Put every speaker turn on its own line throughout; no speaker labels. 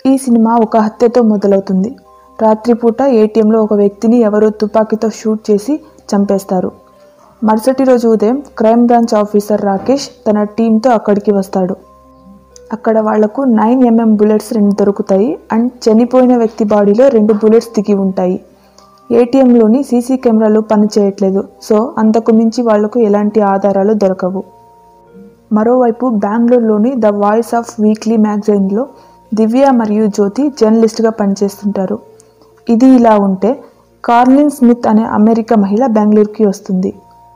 ఈ సినిమా ఒక హత్యతో మొదలవుతుంది రాత్రిపూట ఏటీఎంలో ఒక వ్యక్తిని ఎవరో తుపాకీతో షూట్ చేసి చంపేస్తారు మరుసటి రోజు ఉదయం క్రైమ్ బ్రాంచ్ ఆఫీసర్ రాకేష్ తన టీంతో అక్కడికి వస్తాడు అక్కడ వాళ్లకు నైన్ ఎంఎం బుల్లెట్స్ రెండు దొరుకుతాయి అండ్ చనిపోయిన వ్యక్తి బాడీలో రెండు బుల్లెట్స్ దిగి ఉంటాయి ఏటీఎంలోని సీసీ కెమెరాలు పనిచేయట్లేదు సో అంతకు మించి వాళ్లకు ఎలాంటి ఆధారాలు దొరకవు మరోవైపు బెంగళూరులోని ద వాయిస్ ఆఫ్ వీక్లీ మ్యాగజైన్లో దివ్య మరియు జ్యోతి జర్నలిస్ట్గా పనిచేస్తుంటారు ఇది ఇలా ఉంటే కార్లిన్ స్మిత్ అనే అమెరికా మహిళ బెంగళూరుకి వస్తుంది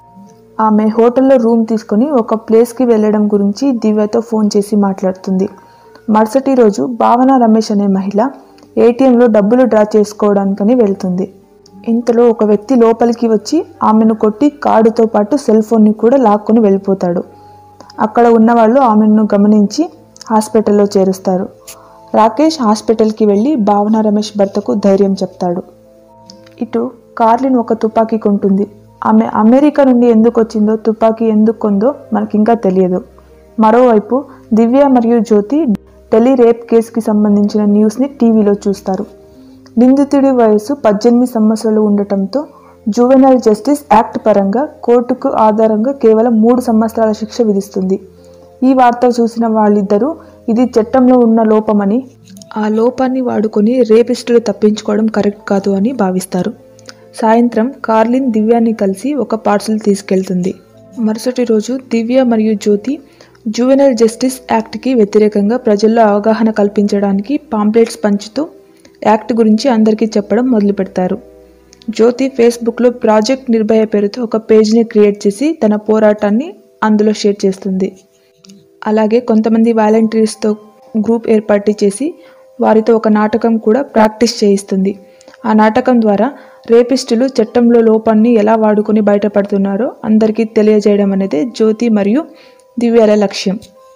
ఆమె హోటల్లో రూమ్ తీసుకుని ఒక ప్లేస్కి వెళ్ళడం గురించి దివ్యతో ఫోన్ చేసి మాట్లాడుతుంది మరుసటి రోజు భావన రమేష్ అనే మహిళ ఏటీఎంలో డబ్బులు డ్రా చేసుకోవడానికని వెళ్తుంది ఇంతలో ఒక వ్యక్తి లోపలికి వచ్చి ఆమెను కొట్టి కార్డుతో పాటు సెల్ ఫోన్ని కూడా లాక్కొని వెళ్ళిపోతాడు అక్కడ ఉన్నవాళ్ళు ఆమెను గమనించి హాస్పిటల్లో చేరుస్తారు రాకేష్ హాస్పిటల్కి వెళ్ళి భావన రమేష్ భర్తకు ధైర్యం చెప్తాడు ఇటు కార్లిన్ ఒక తుపాకీ కొంటుంది ఆమె అమెరికా నుండి ఎందుకు వచ్చిందో తుపాకీ ఎందుకు కొందో మనకింకా తెలియదు మరోవైపు దివ్య మరియు జ్యోతి ఢిల్లీ రేప్ కేసుకి సంబంధించిన న్యూస్ని టీవీలో చూస్తారు నిందితుడి వయసు పద్దెనిమిది సంవత్సరాలు ఉండటంతో జువెనల్ జస్టిస్ యాక్ట్ పరంగా కోర్టుకు ఆధారంగా కేవలం మూడు సంవత్సరాల శిక్ష విధిస్తుంది ఈ వార్త చూసిన వాళ్ళిద్దరూ ఇది చట్టంలో ఉన్న లోపమని ఆ లోపాన్ని వాడుకొని రేపిస్టులు తప్పించుకోవడం కరెక్ట్ కాదు అని భావిస్తారు సాయంత్రం కార్లిన్ దివ్యాని కలిసి ఒక పార్సల్ తీసుకెళ్తుంది మరుసటి రోజు దివ్య మరియు జ్యోతి జువెనల్ జస్టిస్ యాక్ట్కి వ్యతిరేకంగా ప్రజల్లో అవగాహన కల్పించడానికి పాంప్లెట్స్ పంచుతూ యాక్ట్ గురించి అందరికీ చెప్పడం మొదలు పెడతారు జ్యోతి ఫేస్బుక్లో ప్రాజెక్ట్ నిర్భయ పేరుతో ఒక పేజ్ని క్రియేట్ చేసి తన పోరాటాన్ని అందులో షేర్ చేస్తుంది అలాగే కొంతమంది వాలంటీర్స్తో గ్రూప్ ఏర్పాటు చేసి వారితో ఒక నాటకం కూడా ప్రాక్టీస్ చేయిస్తుంది ఆ నాటకం ద్వారా రేపిస్టులు చట్టంలో లోపాన్ని ఎలా వాడుకొని బయటపడుతున్నారో అందరికీ తెలియజేయడం అనేది జ్యోతి మరియు దివ్యాల లక్ష్యం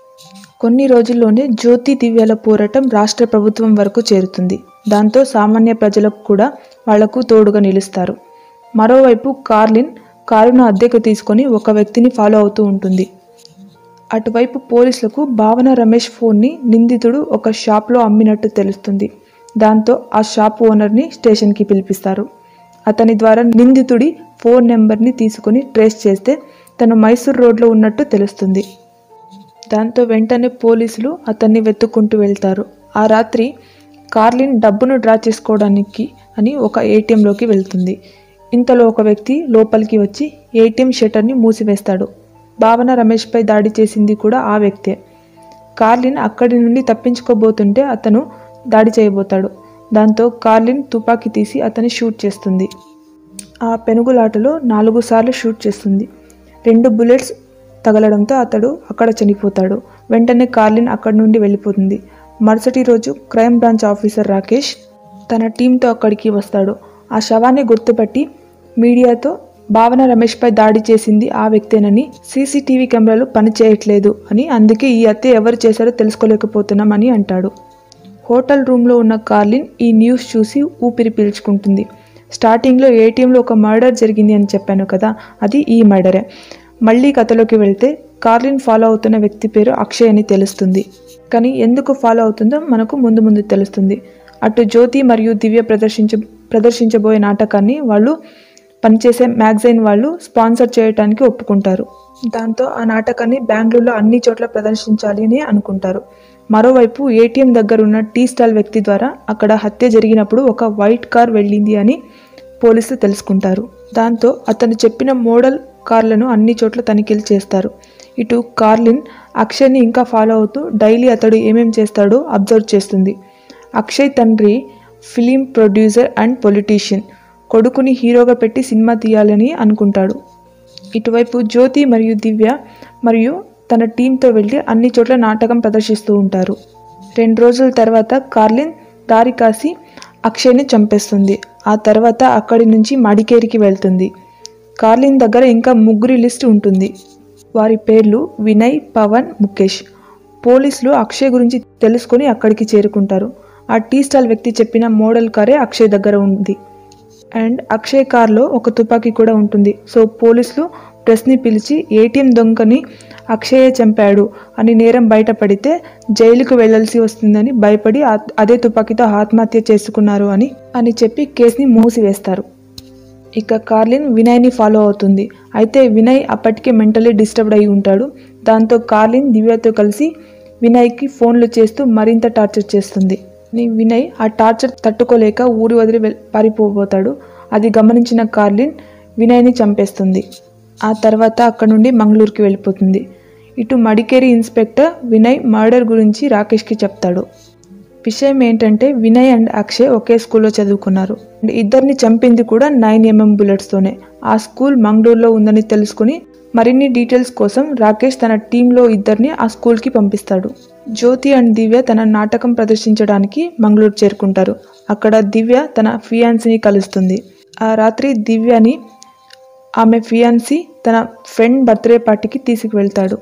కొన్ని రోజుల్లోనే జ్యోతి దివ్యాల పోరాటం రాష్ట్ర ప్రభుత్వం వరకు చేరుతుంది దాంతో సామాన్య ప్రజలకు కూడా వాళ్లకు తోడుగా నిలుస్తారు మరోవైపు కార్లిన్ కారును అద్దెకు తీసుకొని ఒక వ్యక్తిని ఫాలో అవుతూ ఉంటుంది అటువైపు పోలీసులకు భావన రమేష్ ఫోన్ని నిందితుడు ఒక షాప్లో అమ్మినట్టు తెలుస్తుంది దాంతో ఆ షాప్ ఓనర్ని స్టేషన్కి పిలిపిస్తారు అతని ద్వారా నిందితుడి ఫోన్ నెంబర్ని తీసుకుని ట్రేస్ చేస్తే తను మైసూర్ రోడ్లో ఉన్నట్టు తెలుస్తుంది దాంతో వెంటనే పోలీసులు అతన్ని వెతుక్కుంటూ వెళ్తారు ఆ రాత్రి కార్లిన్ డబ్బును డ్రా చేసుకోవడానికి అని ఒక ఏటీఎంలోకి వెళ్తుంది ఇంతలో ఒక వ్యక్తి లోపలికి వచ్చి ఏటీఎం షట్టర్ని మూసివేస్తాడు భావన రమేష్పై దాడి చేసింది కూడా ఆ వ్యక్తే కార్లిన్ అక్కడి నుండి తప్పించుకోబోతుంటే అతను దాడి చేయబోతాడు దాంతో కార్లిన్ తుపాకీ తీసి అతన్ని షూట్ చేస్తుంది ఆ పెనుగులాటలో నాలుగు సార్లు షూట్ చేస్తుంది రెండు బుల్లెట్స్ తగలడంతో అతడు అక్కడ చనిపోతాడు వెంటనే కార్లిన్ అక్కడి నుండి వెళ్ళిపోతుంది మరుసటి రోజు క్రైమ్ బ్రాంచ్ ఆఫీసర్ రాకేష్ తన టీంతో అక్కడికి వస్తాడు ఆ శవాన్ని గుర్తుపట్టి మీడియాతో భావన రమేష్పై దాడి చేసింది ఆ వ్యక్తేనని సీసీటీవీ కెమెరాలు పనిచేయట్లేదు అని అందుకే ఈ హత్య ఎవరు చేశారో తెలుసుకోలేకపోతున్నామని అంటాడు హోటల్ రూమ్లో ఉన్న కార్లిన్ ఈ న్యూస్ చూసి ఊపిరి పీల్చుకుంటుంది స్టార్టింగ్లో ఏటీఎంలో ఒక మర్డర్ జరిగింది అని చెప్పాను కదా అది ఈ మర్డరే మళ్ళీ కథలోకి వెళ్తే కార్లిన్ ఫాలో అవుతున్న వ్యక్తి పేరు అక్షయ్ అని తెలుస్తుంది కానీ ఎందుకు ఫాలో అవుతుందో మనకు ముందు ముందు తెలుస్తుంది అటు జ్యోతి మరియు దివ్య ప్రదర్శించ ప్రదర్శించబోయే నాటకాన్ని వాళ్ళు పనిచేసే మ్యాగజైన్ వాళ్ళు స్పాన్సర్ చేయడానికి ఒప్పుకుంటారు దాంతో ఆ నాటకాన్ని బెంగళూరులో అన్ని చోట్ల ప్రదర్శించాలి అని అనుకుంటారు మరోవైపు ఏటీఎం దగ్గర ఉన్న టీ స్టాల్ వ్యక్తి ద్వారా అక్కడ హత్య జరిగినప్పుడు ఒక వైట్ కార్ వెళ్ళింది అని పోలీసులు తెలుసుకుంటారు దాంతో అతను చెప్పిన మోడల్ కార్లను అన్ని చోట్ల తనిఖీలు చేస్తారు ఇటు కార్లిన్ అక్షయ్ని ఇంకా ఫాలో అవుతూ డైలీ అతడు ఏమేం చేస్తాడో అబ్జర్వ్ చేస్తుంది అక్షయ్ తండ్రి ఫిలిం ప్రొడ్యూసర్ అండ్ పొలిటీషియన్ కొడుకుని హీరోగా పెట్టి సినిమా తీయాలని అనుకుంటాడు ఇటువైపు జ్యోతి మరియు దివ్య మరియు తన టీంతో వెళ్ళి అన్ని చోట్ల నాటకం ప్రదర్శిస్తూ ఉంటారు రెండు రోజుల తర్వాత కార్లిన్ దారి కాసి అక్షయ్ని చంపేస్తుంది ఆ తర్వాత అక్కడి నుంచి మడికేరికి వెళ్తుంది కార్లిన్ దగ్గర ఇంకా ముగ్గురి లిస్ట్ ఉంటుంది వారి పేర్లు వినయ్ పవన్ ముఖేష్ పోలీసులు అక్షయ్ గురించి తెలుసుకొని అక్కడికి చేరుకుంటారు ఆ టీ స్టాల్ వ్యక్తి చెప్పిన మోడల్ కారే అక్షయ్ దగ్గర ఉంది అండ్ అక్షయ్ కార్లో ఒక తుపాకీ కూడా ఉంటుంది సో పోలీసులు ప్రెస్ని పిలిచి ఏటీఎం దొంగని అక్షయే చంపాడు అని నేరం బయటపడితే జైలుకు వెళ్లాల్సి వస్తుందని భయపడి ఆ- అదే తుపాకీతో ఆత్మహత్య చేసుకున్నారు అని అని చెప్పి కేసుని మూసివేస్తారు ఇక కార్లిన్ వినయ్ని ఫాలో అవుతుంది అయితే వినయ్ అప్పటికే మెంటలీ డిస్టర్బ్డ్ అయి ఉంటాడు దాంతో కార్లిన్ దివ్యతో కలిసి వినయ్కి ఫోన్లు చేస్తూ మరింత టార్చర్ చేస్తుంది ని- వినయ్ ఆ టార్చర్ తట్టుకోలేక ఊరి వదిలి వెల్- పారిపోబోతాడు అది గమనించిన కార్లిన్ వినయ్ని చంపేస్తుంది ఆ తర్వాత అక్కడ నుండి మంగళూరుకి వెళ్ళిపోతుంది ఇటు మడికేరి ఇన్స్పెక్టర్ వినయ్ మర్డర్ గురించి రాకేష్కి చెప్తాడు విషయం ఏంటంటే వినయ్ అండ్ అక్షయ్ ఒకే స్కూల్లో చదువుకున్నారు అండ్ ఇద్దరిని చంపింది కూడా నైన్ ఎంఎం బుల్లెట్స్తోనే ఆ స్కూల్ మంగళూరులో ఉందని తెలుసుకుని మరిన్ని డీటెయిల్స్ కోసం రాకేష్ తన టీంలో ఇద్దరిని ఆ స్కూల్కి పంపిస్తాడు జ్యోతి అండ్ దివ్య తన నాటకం ప్రదర్శించడానికి మంగళూరు చేరుకుంటారు అక్కడ దివ్య తన ఫియాన్సీని కలుస్తుంది ఆ రాత్రి దివ్యని ఆమె ఫియాన్సీ తన ఫ్రెండ్ బర్త్డే పార్టీకి తీసుకువెళ్తాడు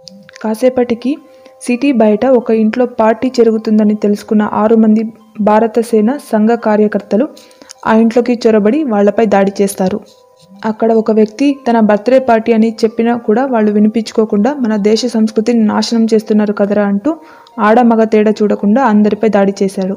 కాసేపటికి సిటీ బయట ఒక ఇంట్లో పార్టీ జరుగుతుందని తెలుసుకున్న ఆరు మంది భారత సేన సంఘ కార్యకర్తలు ఆ ఇంట్లోకి చొరబడి వాళ్ళపై దాడి చేస్తారు అక్కడ ఒక వ్యక్తి తన బర్త్డే పార్టీ అని చెప్పినా కూడా వాళ్ళు వినిపించుకోకుండా మన దేశ సంస్కృతిని నాశనం చేస్తున్నారు కదరా అంటూ ఆడ మగ తేడా చూడకుండా అందరిపై దాడి చేశాడు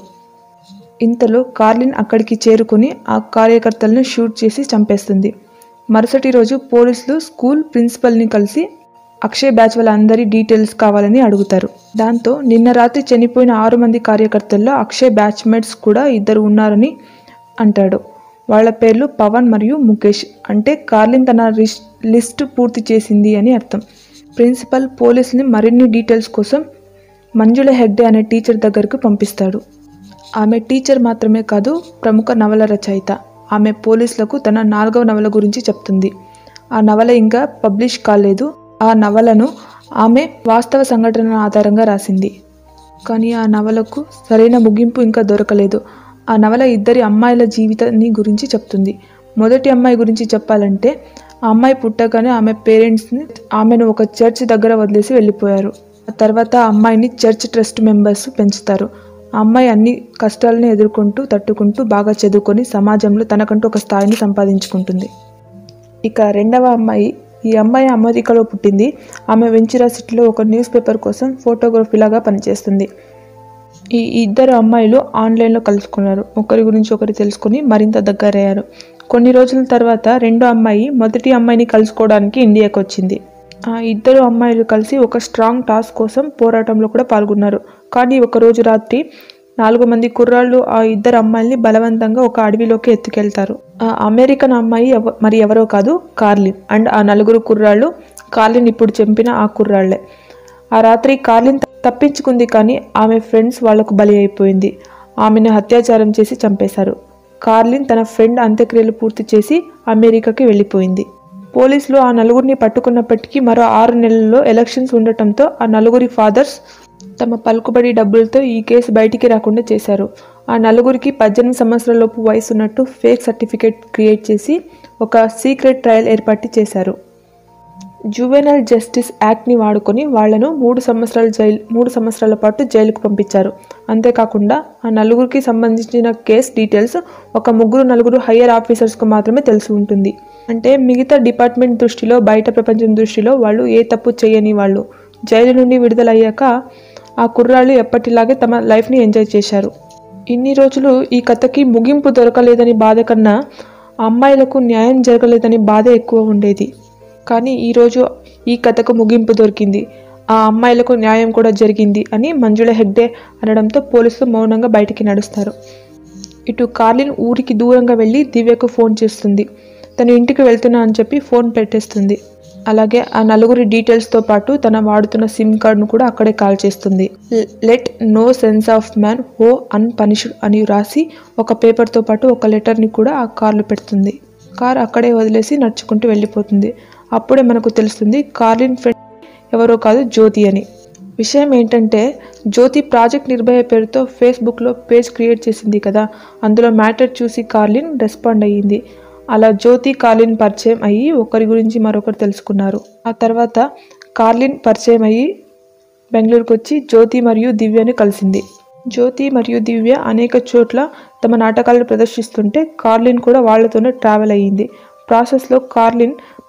ఇంతలో కార్లిన్ అక్కడికి చేరుకుని ఆ కార్యకర్తలను షూట్ చేసి చంపేస్తుంది మరుసటి రోజు పోలీసులు స్కూల్ ప్రిన్సిపల్ని కలిసి అక్షయ్ బ్యాచ్ వాళ్ళ అందరి డీటెయిల్స్ కావాలని అడుగుతారు దాంతో నిన్న రాత్రి చనిపోయిన ఆరు మంది కార్యకర్తల్లో అక్షయ్ బ్యాచ్మేట్స్ కూడా ఇద్దరు ఉన్నారని అంటాడు వాళ్ళ పేర్లు పవన్ మరియు ముఖేష్ అంటే కార్లిన్ తన రిస్ లిస్ట్ పూర్తి చేసింది అని అర్థం ప్రిన్సిపల్ పోలీసుని మరిన్ని డీటెయిల్స్ కోసం మంజుల హెగ్డే అనే టీచర్ దగ్గరకు పంపిస్తాడు ఆమె టీచర్ మాత్రమే కాదు ప్రముఖ నవల రచయిత ఆమె పోలీసులకు తన నాలుగవ నవల గురించి చెప్తుంది ఆ నవల ఇంకా పబ్లిష్ కాలేదు ఆ నవలను ఆమె వాస్తవ సంఘటనల ఆధారంగా రాసింది కానీ ఆ నవలకు సరైన ముగింపు ఇంకా దొరకలేదు ఆ నవల ఇద్దరి అమ్మాయిల జీవితాన్ని గురించి చెప్తుంది మొదటి అమ్మాయి గురించి చెప్పాలంటే ఆ అమ్మాయి పుట్టగానే ఆమె పేరెంట్స్ని ఆమెను ఒక చర్చ్ దగ్గర వదిలేసి వెళ్ళిపోయారు ఆ తర్వాత ఆ అమ్మాయిని చర్చ్ ట్రస్ట్ మెంబర్స్ పెంచుతారు ఆ అమ్మాయి అన్ని కష్టాలను ఎదుర్కొంటూ తట్టుకుంటూ బాగా చదువుకొని సమాజంలో తనకంటూ ఒక స్థాయిని సంపాదించుకుంటుంది ఇక రెండవ అమ్మాయి ఈ అమ్మాయి అమెరికాలో పుట్టింది ఆమె వెంచురా సిటీలో ఒక న్యూస్ పేపర్ కోసం ఫోటోగ్రఫీలాగా పనిచేస్తుంది ఈ ఇద్దరు అమ్మాయిలు ఆన్లైన్లో కలుసుకున్నారు ఒకరి గురించి ఒకరు తెలుసుకుని మరింత దగ్గరయ్యారు కొన్ని రోజుల తర్వాత రెండో అమ్మాయి మొదటి అమ్మాయిని కలుసుకోవడానికి ఇండియాకి వచ్చింది ఆ ఇద్దరు అమ్మాయిలు కలిసి ఒక స్ట్రాంగ్ టాస్క్ కోసం పోరాటంలో కూడా పాల్గొన్నారు కానీ ఒక రోజు రాత్రి నాలుగు మంది కుర్రాళ్ళు ఆ ఇద్దరు అమ్మాయిల్ని బలవంతంగా ఒక అడవిలోకి ఎత్తుకెళ్తారు ఆ అమెరికన్ అమ్మాయి ఎవ- మరి ఎవరో కాదు కార్లిన్ అండ్ ఆ నలుగురు కుర్రాళ్ళు కార్లిన్ ఇప్పుడు చంపిన ఆ కుర్రాళ్లే ఆ రాత్రి కార్లిన్ త- తప్పించుకుంది కానీ ఆమె ఫ్రెండ్స్ వాళ్లకు బలి అయిపోయింది ఆమెను అత్యాచారం చేసి చంపేశారు కార్లిన్ తన ఫ్రెండ్ అంత్యక్రియలు పూర్తి చేసి అమెరికాకి వెళ్ళిపోయింది పోలీసులు ఆ నలుగురిని పట్టుకున్నప్పటికీ మరో ఆరు నెలల్లో ఎలక్షన్స్ ఉండటంతో ఆ నలుగురి ఫాదర్స్ తమ పలుకుబడి డబ్బులతో ఈ కేసు బయటికి రాకుండా చేశారు ఆ నలుగురికి పద్దెనిమిది సంవత్సరాలలోపు వయసు ఉన్నట్టు ఫేక్ సర్టిఫికేట్ క్రియేట్ చేసి ఒక సీక్రెట్ ట్రయల్ ఏర్పాటు చేశారు జువెనల్ జస్టిస్ యాక్ట్ని వాడుకొని వాళ్లను మూడు సంవత్సరాల జైలు మూడు సంవత్సరాల పాటు జైలుకు పంపించారు అంతేకాకుండా ఆ నలుగురికి సంబంధించిన కేస్ డీటెయిల్స్ ఒక ముగ్గురు నలుగురు హయ్యర్ ఆఫీసర్స్కు మాత్రమే తెలిసి ఉంటుంది అంటే మిగతా డిపార్ట్మెంట్ దృష్టిలో బయట ప్రపంచం దృష్టిలో వాళ్ళు ఏ తప్పు చేయని వాళ్ళు జైలు నుండి విడుదలయ్యాక ఆ కుర్రాళ్ళు ఎప్పటిలాగే తమ లైఫ్ని ఎంజాయ్ చేశారు ఇన్ని రోజులు ఈ కథకి ముగింపు దొరకలేదని బాధ కన్నా ఆ అమ్మాయిలకు న్యాయం జరగలేదని బాధ ఎక్కువ ఉండేది కానీ ఈరోజు ఈ కథకు ముగింపు దొరికింది ఆ అమ్మాయిలకు న్యాయం కూడా జరిగింది అని మంజుల హెగ్డే అనడంతో పోలీసులు మౌనంగా బయటికి నడుస్తారు ఇటు కార్లిన్ ఊరికి దూరంగా వెళ్ళి దివ్యకు ఫోన్ చేస్తుంది తన ఇంటికి వెళ్తున్నా అని చెప్పి ఫోన్ పెట్టేస్తుంది అలాగే ఆ నలుగురి డీటెయిల్స్తో పాటు తన వాడుతున్న సిమ్ కార్డును కూడా అక్కడే కాల్ చేస్తుంది let no sense of man who unpunished అని రాసి ఒక పేపర్తో పాటు ఒక లెటర్ని కూడా ఆ కార్లో పెడుతుంది కార్ అక్కడే వదిలేసి నడుచుకుంటూ వెళ్ళిపోతుంది అప్పుడే మనకు తెలుస్తుంది కార్లిన్ ఫ్రెండ్ ఎవరో కాదు జ్యోతి అని విషయం ఏంటంటే జ్యోతి ప్రాజెక్ట్ నిర్భయ పేరుతో ఫేస్బుక్లో పేజ్ క్రియేట్ చేసింది కదా అందులో మ్యాటర్ చూసి కార్లిన్ రెస్పాండ్ అయ్యింది అలా జ్యోతి కార్లిన్ పరిచయం అయ్యి ఒకరి గురించి మరొకరు తెలుసుకున్నారు ఆ తర్వాత కార్లిన్ పరిచయం అయ్యి బెంగళూరుకు వచ్చి జ్యోతి మరియు దివ్యని కలిసింది జ్యోతి మరియు దివ్య అనేక చోట్ల తమ నాటకాలను ప్రదర్శిస్తుంటే కార్లిన్ కూడా వాళ్ళతోనే ట్రావెల్ అయ్యింది ప్రాసెస్లో కార్లిన్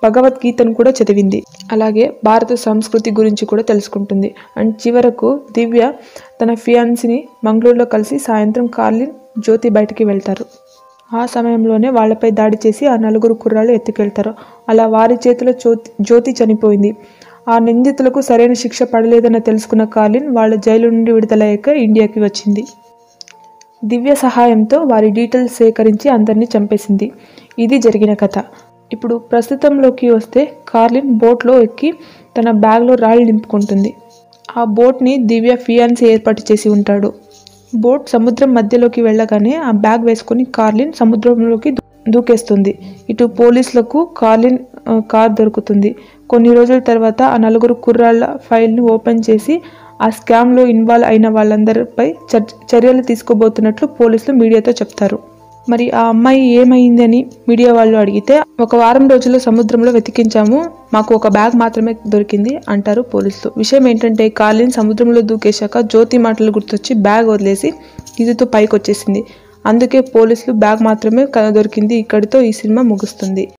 భగవద్గీతను కూడా చదివింది అలాగే భారత సంస్కృతి గురించి కూడా తెలుసుకుంటుంది అండ్ చివరకు దివ్య తన ఫియాన్సీని మంగళూరులో కలిసి సాయంత్రం కార్లిన్ జ్యోతి బయటికి వెళ్తారు ఆ సమయంలోనే వాళ్ళపై దాడి చేసి ఆ నలుగురు కుర్రాళ్ళు ఎత్తుకెళ్తారు అలా వారి చేతిలో జ్యోతి జ్యోతి చనిపోయింది ఆ నిందితులకు సరైన శిక్ష పడలేదని తెలుసుకున్న కార్లిన్ వాళ్ళ జైలు నుండి విడుదలయ్యాక ఇండియాకి వచ్చింది దివ్య సహాయంతో వారి డీటెయిల్స్ సేకరించి అందరినీ చంపేసింది ఇది జరిగిన కథ ఇప్పుడు ప్రస్తుతంలోకి వస్తే కార్లిన్ బోట్లో ఎక్కి తన బ్యాగ్లో రాళ్ళు నింపుకుంటుంది ఆ బోట్ని దివ్య ఫియాన్సీ ఏర్పాటు చేసి ఉంటాడు బోట్ సముద్రం మధ్యలోకి వెళ్ళగానే ఆ బ్యాగ్ వేసుకొని కార్లిన్ సముద్రంలోకి దూ- దూకేస్తుంది ఇటు పోలీసులకు కార్లిన్ ఆ, కార్ దొరుకుతుంది కొన్ని రోజుల తర్వాత ఆ నలుగురు కుర్రాళ్ళ ఫైల్ని ఓపెన్ చేసి ఆ స్కామ్లో ఇన్వాల్వ్ అయిన వాళ్ళందరిపై చర్- చర్యలు తీసుకోబోతున్నట్లు పోలీసులు మీడియాతో చెప్తారు మరి ఆ అమ్మాయి ఏమైందని మీడియా వాళ్ళు అడిగితే ఒక వారం రోజుల్లో సముద్రంలో వెతికించాము మాకు ఒక బ్యాగ్ మాత్రమే దొరికింది అంటారు పోలీసులు విషయం ఏంటంటే కార్లిన్ సముద్రంలో దూకేశాక జ్యోతి మాటలు గుర్తొచ్చి బ్యాగ్ వదిలేసి ఈదుతో పైకి వచ్చేసింది అందుకే పోలీసులు బ్యాగ్ మాత్రమే క- దొరికింది ఇక్కడితో ఈ సినిమా ముగుస్తుంది